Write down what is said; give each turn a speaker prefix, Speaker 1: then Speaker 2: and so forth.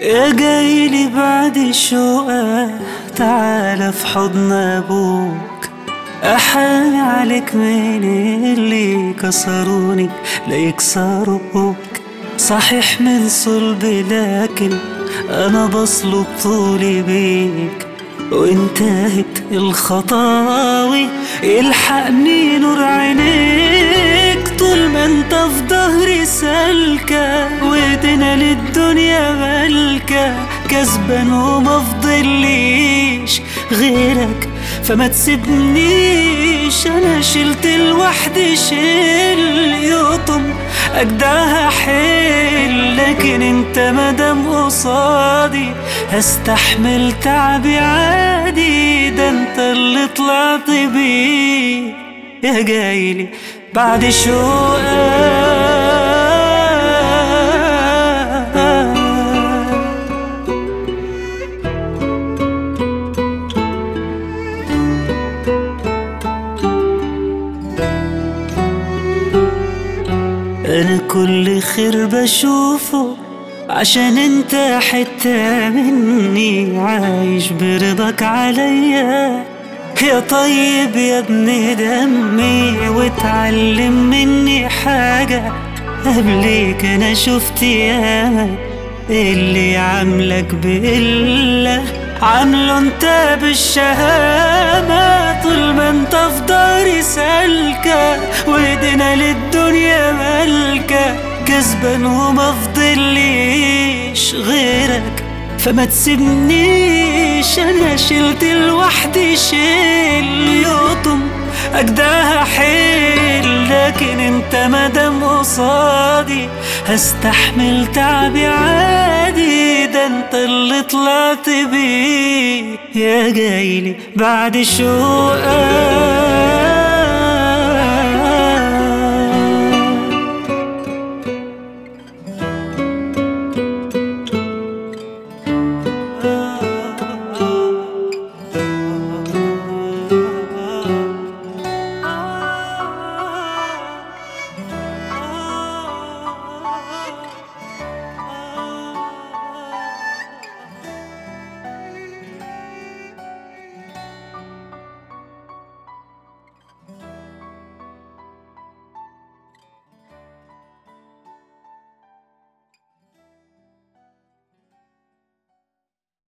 Speaker 1: يا جايلي بعد شوقة تعال في حضن أبوك أحامي عليك من اللي كسروني لا يكسروك صحيح من صلبي لكن أنا بصلب طولي بيك وانتهت الخطاوي الحقني نور عينيك طول ما انت في ظهري سالكة وايدينا للدنيا مالكة كسبان وما فضليش غيرك فما تسيبنيش انا شلت لوحدي شيل يقطم اجدعها حيل لكن انت مادام قصادي هستحمل تعبي عادي ده انت اللي طلعت بيه يا جايلي بعد شوقك انا كل خير بشوفه عشان انت حتة مني عايش برضاك عليا يا طيب يا ابن دمي واتعلم مني حاجة قبليك انا شفت ياما اللي عاملك بقلة عامله انت بالشهامة طول ما انت في داري سالكة وايدينا للدنيا مالكة كسبان وما فضليش غيرك فما تسيبنيش انا شلت لوحدي شيل يقطم اجدعها حيل لكن انت مادام قصادي هستحمل تعبي عادي ده انت اللي طلعت بيه يا جايلي بعد شوقك